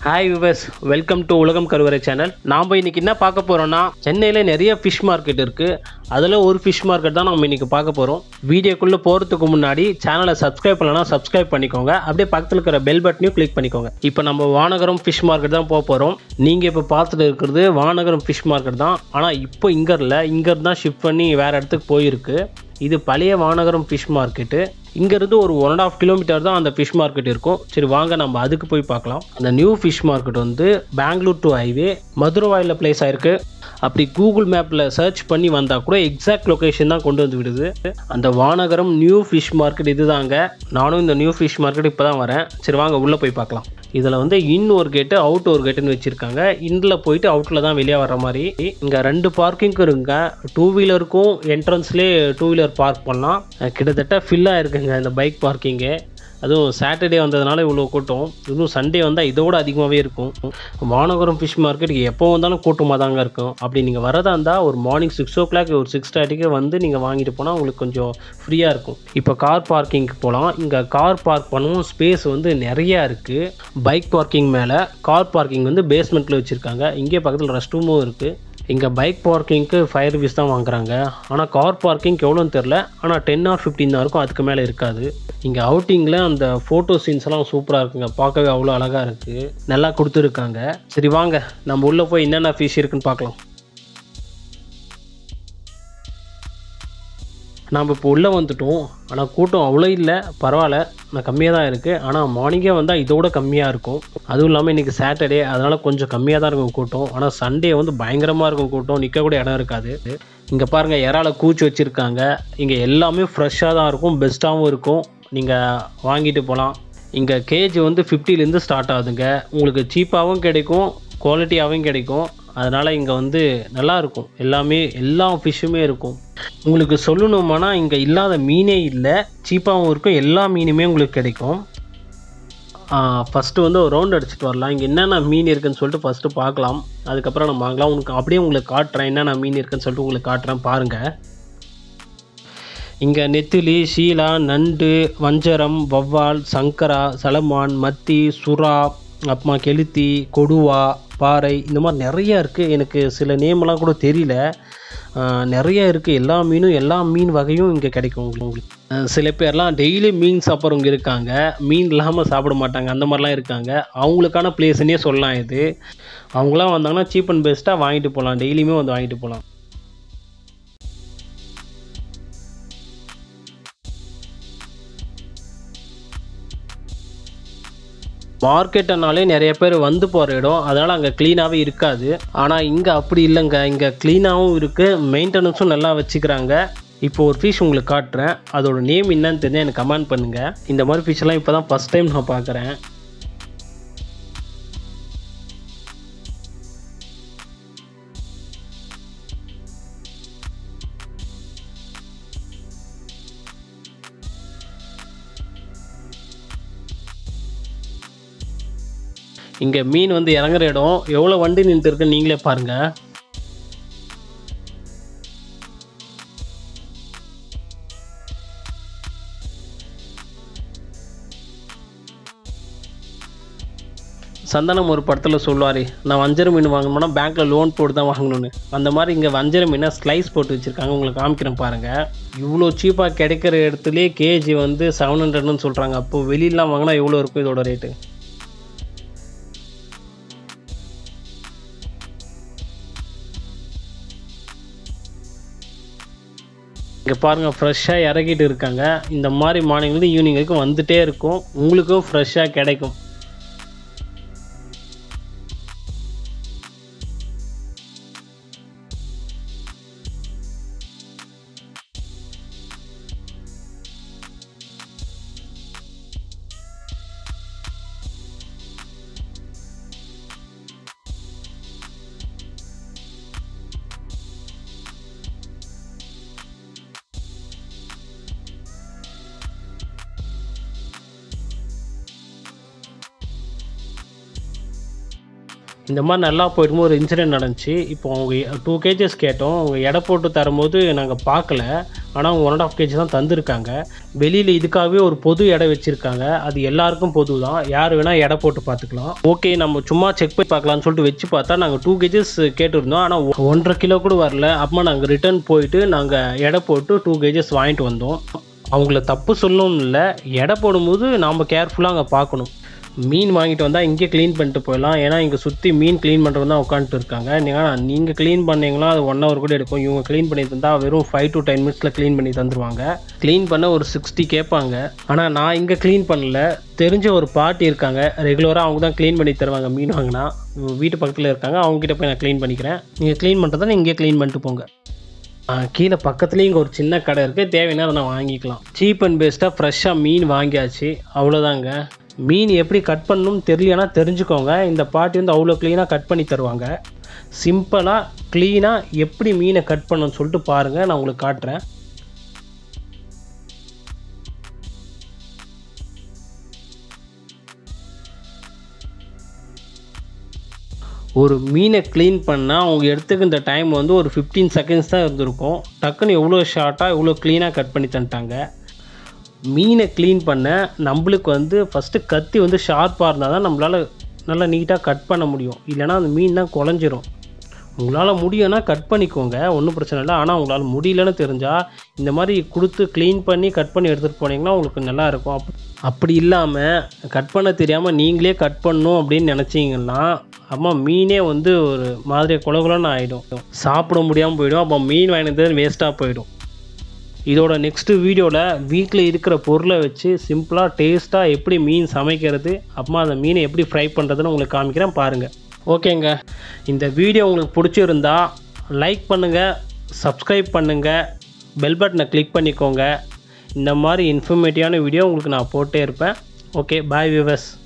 hi viewers welcome to உலகம் கருவறை channel நாம் இன்னைக்கு என்ன பார்க்க போகிறோம்னா சென்னையில் நிறைய ஃபிஷ் மார்க்கெட் இருக்குது அதில் ஒரு ஃபிஷ் மார்க்கெட் தான் நம்ம இன்னைக்கு பார்க்க போகிறோம் வீடியோக்குள்ளே போகிறதுக்கு முன்னாடி சேனலை சப்ஸ்கிரைப் பண்ணலாம் சப்ஸ்கிரைப் பண்ணிக்கோங்க அப்படியே பக்கத்தில் இருக்கிற பெல் பட்டனையும் கிளிக் பண்ணிக்கோங்க இப்போ நம்ம வானகரம் ஃபிஷ் மார்க்கெட் தான் போக போகிறோம் நீங்கள் இப்போ பார்த்துட்டு இருக்கிறது வானகரம் ஃபிஷ் மார்க்கெட் தான் ஆனால் இப்போ இங்கே இல்லை இங்கே தான் ஷிஃப்ட் பண்ணி வேறு இடத்துக்கு போயிருக்கு இது பழைய வானகரம் ஃபிஷ் மார்க்கெட்டு இங்கேருந்து ஒரு ஒன் அண்ட் ஆஃப் கிலோமீட்டர் தான் அந்த ஃபிஷ் மார்க்கெட் இருக்கும் சரி வாங்க நம்ம அதுக்கு போய் பார்க்கலாம் அந்த நியூ ஃபிஷ் மார்க்கெட் வந்து Bangalore to highway Maduravoyal place ஆயிருக்கு அப்படி கூகுள் மேப்பில் சர்ச் பண்ணி வந்தால் கூட எக்ஸாக்ட் லொக்கேஷன் தான் கொண்டு வந்து விடுது அந்த வானகரம் நியூ ஃபிஷ் மார்க்கெட் இதுதாங்க நானும் இந்த நியூ ஃபிஷ் மார்க்கெட் இப்போ தான் வரேன் சரி வாங்க உள்ளே போய் பார்க்கலாம் இதில் வந்து இன் ஒரு கேட்டு அவுட் ஒரு கேட்டுன்னு வச்சுருக்காங்க இன்னில் போயிட்டு அவுட்டில் தான் வெளியே வர மாதிரி இங்கே ரெண்டு பார்க்கிங்க்கும் இருக்குங்க டூ வீலருக்கும் என்ட்ரன்ஸ்லேயே டூ வீலர் பார்க் பண்ணலாம் அஹ் கிட்டத்தட்ட ஃபில்லாக இருக்குங்க இந்த பைக் பார்க்கிங்கு அதுவும் சாட்டர்டே வந்ததுனால இவ்வளோ கூட்டம் இன்னும் சண்டே வந்தால் இதோட அதிகமாகவே இருக்கும் வானகரம் ஃபிஷ் மார்க்கெட் எப்போ வந்தாலும் கூட்டமாக தாங்க இருக்கும் அப்படி நீங்கள் வரதா இருந்தால் ஒரு மார்னிங் சிக்ஸ் ஓ கிளாக் ஒரு சிக்ஸ் தேர்ட்டிக்கு வந்து நீங்கள் வாங்கிட்டு போனால் உங்களுக்கு கொஞ்சம் ஃப்ரீயாக இருக்கும் இப்போ கார் பார்க்கிங்க்கு போகலாம் இங்கே கார் பார்க் பண்ணவும் ஸ்பேஸ் வந்து நிறையா இருக்குது பைக் பார்க்கிங் மேலே கார் பார்க்கிங் வந்து பேஸ்மெண்ட்டில் வச்சுருக்காங்க இங்கே பக்கத்தில் ரெஸ்ட் ரூமும் இருக்குது இங்கே பைக் பார்க்கிங்க்கு ஃபைவ் ருபீஸ் தான் வாங்குறாங்க ஆனால் கார் பார்க்கிங் எவ்வளோன்னு தெரில ஆனால் டென் ஆர் ஃபிஃப்டின் தான் இருக்கும் அதுக்கு மேலே இருக்காது இங்கே அவுட்டிங்கில் அந்த ஃபோட்டோ சீன்ஸ் எல்லாம் சூப்பராக இருக்குங்க பார்க்கவே அவ்வளோ அழகாக இருக்குது நல்லா கொடுத்துருக்காங்க சரி வாங்க நம்ம உள்ளே போய் என்னென்ன ஃபிஷ் இருக்குன்னு பார்க்கலாம் நாம் இப்போ உள்ளே வந்துட்டோம் ஆனால் கூட்டம் அவ்வளோ இல்லை பரவாயில்ல நான் கம்மியாக தான் இருக்குது ஆனால் மார்னிங்கே வந்தால் இதோட கம்மியாக இருக்கும் அதுவும் இல்லாமல் இன்றைக்கி சாட்டர்டே அதனால் கொஞ்சம் கம்மியாக தான் இருக்கும் கூட்டம் ஆனால் சண்டே வந்து பயங்கரமாக இருக்கும் கூட்டம் நிற்க கூட இடம் இருக்காது இங்கே பாருங்கள் இறால கூச்சி வச்சுருக்காங்க இங்கே எல்லாமே ஃப்ரெஷ்ஷாக தான் இருக்கும் பெஸ்ட்டாகவும் இருக்கும் நீங்கள் வாங்கிட்டு போகலாம் இங்கே கேஜ் வந்து ஃபிஃப்டிலேருந்து ஸ்டார்ட் ஆகுதுங்க உங்களுக்கு சீப்பாகவும் கிடைக்கும் குவாலிட்டியாகவும் கிடைக்கும் அதனால் இங்கே வந்து நல்லா இருக்கும் எல்லாமே எல்லா ஃபிஷ்ஷுமே இருக்கும் உங்களுக்கு சொல்லணுமானா இங்கே இல்லாத மீனே இல்லை சீப்பாகவும் இருக்கும் எல்லா மீனுமே உங்களுக்கு கிடைக்கும் ஃபஸ்ட்டு வந்து ஒரு ரவுண்ட் அடிச்சுட்டு வரலாம் இங்கே என்னென்ன மீன் இருக்குன்னு சொல்லிட்டு ஃபஸ்ட்டு பார்க்கலாம் அதுக்கப்புறம் நம்ம வாங்கலாம் உங்களுக்கு அப்படியே உங்களுக்கு காட்டுறேன் என்னென்ன மீன் இருக்குன்னு சொல்லிட்டு உங்களுக்கு காட்டுறேன் பாருங்கள் இங்கே நெத்திலி ஷீலா நண்டு வஞ்சரம் வவ்வால் சங்கரா சலமான் மத்தி சுறா அப்புறமா கெளுத்தி கொடுவா பாறை இந்த மாதிரி நிறைய இருக்குது எனக்கு சில நேமெல்லாம் கூட தெரியல ஆஹ் நிறைய இருக்குது எல்லா மீனும் எல்லா மீன் வகையும் இங்கே கிடைக்கும் உங்களுக்கு உங்களுக்கு ஆஹ் சில பேர்லாம் டெய்லி மீன் சாப்பிட்றவங்க இருக்காங்க மீன் இல்லாமல் சாப்பிட மாட்டாங்க அந்த மாதிரிலாம் இருக்காங்க அவங்களுக்கான பிளேஸ்னே சொல்லலாம் இது அவங்களாம் வந்தாங்கன்னா சீப் அண்ட் பெஸ்ட்டாக வாங்கிட்டு போகலாம் டெய்லியுமே வந்து வாங்கிட்டு போகலாம் மார்க்கெட்டுனாலே நிறைய பேர் வந்து போகிற இடம் அதனால் அங்கே க்ளீனாகவே இருக்காது ஆனால் இங்கே அப்படி இல்லைங்க இங்கே க்ளீனாகவும் இருக்குது மெயின்டெனன்ஸும் நல்லா வச்சுக்கிறாங்க இப்போ ஒரு ஃபிஷ் உங்களுக்கு காட்டுறேன் அதோட நேம் என்னன்னு தெரிஞ்சு எனக்கு கமெண்ட் பண்ணுங்கள் இந்த மாதிரி ஃபிஷ்ஷெல்லாம் இப்போ தான் ஃபஸ்ட் டைம் நான் பார்க்குறேன் இங்கே மீன் வந்து இறங்குற இடம் எவ்வளோ வண்டி நின்றுட்டு இருக்குன்னு நீங்களே பாருங்கள் சந்தனம் ஒரு படத்தில் சொல்லுவார் நான் வஞ்சர மீன் வாங்கணும்னா பேங்க்கில் லோன் போட்டு தான் வாங்கணும்னு அந்த மாதிரி இங்கே வஞ்சர மீனை ஸ்லைஸ் போட்டு வச்சுருக்காங்க உங்களுக்கு காமிக்கிறேன் பாருங்கள் இவ்வளோ சீப்பாக கிடைக்கிற இடத்துலேயே கேஜி வந்து செவன் ஹண்ட்ரட்னு சொல்கிறாங்க அப்போது வெளியிலாம் வாங்கினா எவ்வளோ இருக்கும் இதோட ரேட்டு இங்கே பாருங்கள் ஃப்ரெஷ்ஷாக இறக்கிட்டு இருக்காங்க இந்த மாதிரி மார்னிங்லேருந்து ஈவினிங் வரைக்கும் வந்துட்டே இருக்கும் உங்களுக்கும் ஃப்ரெஷ்ஷாக கிடைக்கும் இந்த மாதிரி நல்லா போயிட்டு ஒரு இன்சிடென்ட் நடந்துச்சு இப்போ அவங்க டூ கேஜஸ் கேட்டோம் அவங்க எடை போட்டு தரும்போது நாங்கள் பார்க்கல ஆனால் அவங்க ஒன் அண்ட் ஆஃப் கேஜி தான் தந்திருக்காங்க வெளியில் இதுக்காகவே ஒரு பொது எடை வச்சுருக்காங்க அது எல்லாருக்கும் பொது தான் யார் வேணால் எடை போட்டு பார்த்துக்கலாம் ஓகே நம்ம சும்மா செக் பண்ணி பார்க்கலாம்னு சொல்லிட்டு வச்சு பார்த்தா நாங்கள் டூ கேஜஸ் கேட்டிருந்தோம் ஆனால் ஒன்றரை கிலோ கூட வரல அப்புறமா நாங்கள் ரிட்டர்ன் போயிட்டு நாங்கள் எடை போட்டு டூ கேஜஸ் வாங்கிட்டு வந்தோம் அவங்கள தப்பு சொல்லணும் இல்லை எடை போடும்போது நாம் கேர்ஃபுல்லாக அங்கே பார்க்கணும் மீன் வாங்கிட்டு வந்தால் இங்கே க்ளீன் பண்ணிட்டு போயிடலாம் ஏன்னா இங்கே சுற்றி மீன் க்ளீன் பண்ணுறது தான் உட்காந்துட்டு இருக்காங்க நீங்கள் நீங்கள் க்ளீன் பண்ணீங்களா அது ஒன் ஹவர் கூட எடுக்கும் இவங்க க்ளீன் பண்ணி தந்தால் வெறும் ஃபைவ் டு டென் மினிட்ஸில் க்ளீன் பண்ணி தந்துருவாங்க க்ளீன் பண்ண ஒரு சிக்ஸ்டி கேட்பாங்க ஆனால் நான் இங்கே க்ளீன் பண்ணல தெரிஞ்ச ஒரு பாட்டி இருக்காங்க ரெகுலராக அவங்க தான் க்ளீன் பண்ணி தருவாங்க மீன் வாங்கினா வீட்டு பக்கத்தில் இருக்காங்க அவங்ககிட்ட போய் நான் க்ளீன் பண்ணிக்கிறேன் நீங்கள் க்ளீன் பண்ணுறதா நீங்கள் இங்கே க்ளீன் பண்ணிட்டு போங்க ஆ, கீழே பக்கத்துலேயும் இங்கே ஒரு சின்ன கடை இருக்குது தேவைன்னா அதை நான் வாங்கிக்கலாம் சீப் அண்ட் பெஸ்ட்டாக ஃப்ரெஷ்ஷாக மீன் வாங்கியாச்சு அவ்வளோதாங்க மீன் எப்படி கட் பண்ணணும்னு தெரியலனா தெரிஞ்சுக்கோங்க இந்த பாட்டி வந்து அவ்வளோ க்ளீனாக கட் பண்ணி தருவாங்க சிம்பிளாக க்ளீனாக எப்படி மீனை கட் பண்ணணும்னு சொல்லிட்டு பாருங்கள் நான் உங்களுக்கு காட்டுறேன் ஒரு மீனை க்ளீன் பண்ணால் அவங்க எடுத்துக்க இந்த டைம் வந்து ஒரு ஃபிஃப்டீன் செகண்ட்ஸ் தான் இருந்திருக்கும் டக்குன்னு எவ்வளோ ஷார்ட்டாக எவ்வளோ க்ளீனாக கட் பண்ணி தந்துட்டாங்க மீனை க்ளீன் பண்ண நம்மளுக்கு வந்து ஃபஸ்ட்டு கத்தி வந்து ஷார்ப்பாக இருந்தால் தான் நம்மளால் நல்லா நீட்டாக கட் பண்ண முடியும் இல்லைன்னா அந்த மீன் தான் குழஞ்சிரும் உங்களால் முடியும்னா கட் பண்ணிக்கோங்க ஒன்றும் பிரச்சனை இல்லை ஆனால் உங்களால் முடியலன்னு தெரிஞ்சால் இந்த மாதிரி கொடுத்து க்ளீன் பண்ணி கட் பண்ணி எடுத்துகிட்டு போனீங்கன்னா உங்களுக்கு நல்லா இருக்கும் அப் அப்படி இல்லாமல் கட் பண்ண தெரியாமல் நீங்களே கட் பண்ணணும் அப்படின்னு நினச்சிங்கன்னா அம்மா மீனே வந்து ஒரு மாதிரி குலகுலன்னு ஆகிடும் சாப்பிட முடியாமல் போயிடும் அப்போ மீன் வாங்கினது வேஸ்ட்டாக போயிடும் இதோட நெக்ஸ்ட்டு வீடியோவில் வீட்டில் இருக்கிற பொருளை வச்சு சிம்பிளாக டேஸ்ட்டாக எப்படி மீன் சமைக்கிறது அப்புறமா அந்த மீனை எப்படி ஃப்ரை பண்ணுறதுன்னு உங்களுக்கு காமிக்கிறேன் பாருங்கள் ஓகேங்க இந்த வீடியோ உங்களுக்கு பிடிச்சிருந்தா லைக் பண்ணுங்கள் சப்ஸ்கிரைப் பண்ணுங்கள் பெல் பட்டனை கிளிக் பண்ணிக்கோங்க இந்த மாதிரி இன்ஃபர்மேட்டிவான வீடியோ உங்களுக்கு நான் போட்டே இருப்பேன் ஓகே பாய் விவஸ்